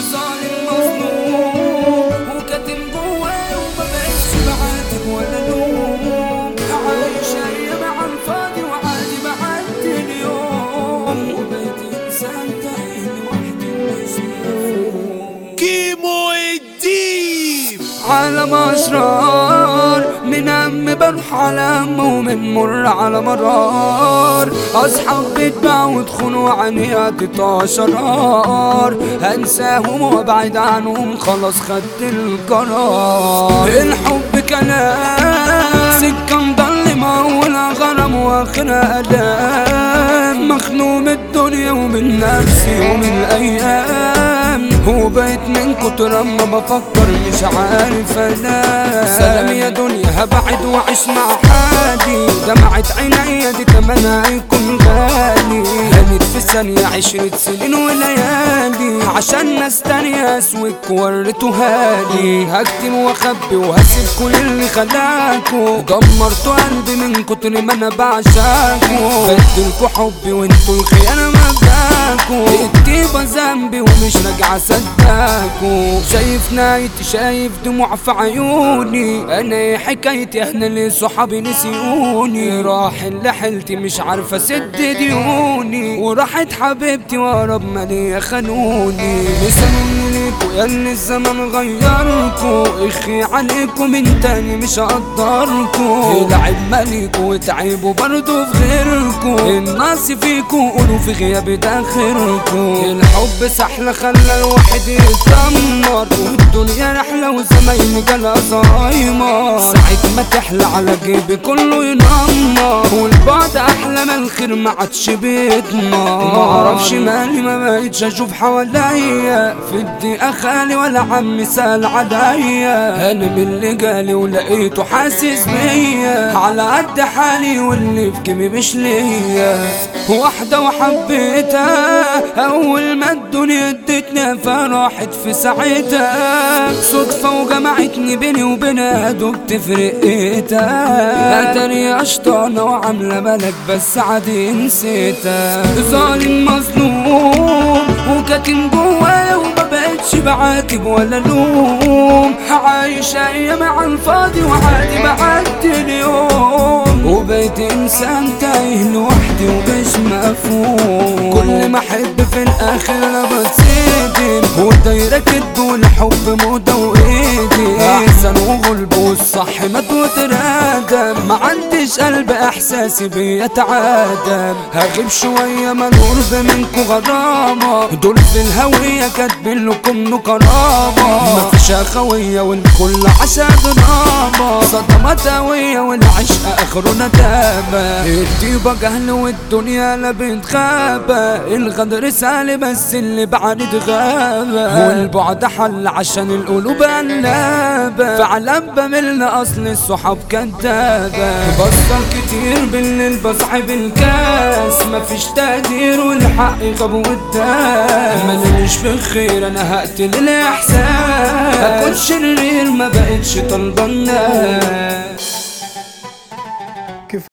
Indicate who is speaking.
Speaker 1: ظالم مظلوم وكاتم جواه وما بقتش بعاتب ولا لوم عايش ايام على الفاضي وعادي بعدي اليوم وبقيت انسان تايه لوحدي مش مفهوم
Speaker 2: كيمو الديب
Speaker 1: عالم أسرار من هم بروح على هم ومن مر على مرار أصحاب بيتباع وتخونوا عني قطع شرار هنساهم وابعد عنهم خلاص خدت القرار الحب كلام سكة مضلمة ولا غرام واخرها ألام مخنوق من الدنيا ومن نفسي ومن الأيام وبقيت من كتر ما بفكر مش عارف انام سلام يا دنيا هبعد واعيش مع حالي دمعت عينيا دي كمان هيكون غالي هانت في ثانية عشرة سنين وليالي عشان ناس تانية اسوك وريتوها لي هكتم واخبي وهسيب كل اللي خلاكوا دمرتوا قلبي من كتر ما انا بعشقكوا بدلكوا حبي وانتوا الخيانة مبداكوا الطيبة ذنبي ومش راجعة صدقكوا شايف نايتي شايف دموع في عيوني انا ايه حكايتي انا اللي صحابي نسيوني راح اللي حلتي مش عارفة اسد ديوني وراحت حبيبتي ورب مالي خانوني لسانوني ليكوا يا اللي الزمن غيركوا اخي عليكم من تاني مش هقدركوا يلعب مالكوا وتعبوا برضو في غيركوا الناس فيكوا قولوا في غيابي ده خيركوا الحب سحلة خلى الواحد يتدمر والدنيا رحلة وزمايلي جالها زهايمر ساعة ما تحلى على جيبي كله ينمر والبعد احلى ما الخير ما عادش بيتنا معرفش مالي ما بقيتش اشوف حواليا في الدقيقة خالي ولا عمي سال عليا انا من اللي جالي ولقيته حاسس بيا على قد حالي واللي في جيبي مش ليا واحدة وحبيتها اول ما الدنيا ادتني فراحت في ساعتها صدفة وجمعتني بيني وبينها دوب تفرقتها اتاري اشطانة وعاملة ملك بس عادي نسيتها ظالم مظلوم وكاتم جوايا وما بقتش بعاتب ولا لوم عايش ايام على الفاضي وعادي بعدي اليوم وبقيت انسان تايه لوحدي ومش مفهوم كل ما احب في الاخر انا بتصدم والدايرة كدب والحب موضة وايدي احسن وغلب والصح ما تترادم ما عنديش قلب احساسي بيتعادم هغيب شوية ما القرب منكو غرامة دول في الهوية كاتبين لكم كرامة مفيش اخوية والكل عشا دراما صدمات قوية والعشق اخره ندامة الطيبة جهل والدنيا لا بتخابة الغدر سالي بس اللي بعد غابة والبعد حل عشان القلوب قلابة فعلا بمل اصل الصحاب كدابة بصل كتير بالليل بصحب الكاس مفيش تقدير والحق غاب قدام ماليش في الخير انا هقتل الاحساس هكون شرير ما بقتش طالبة الناس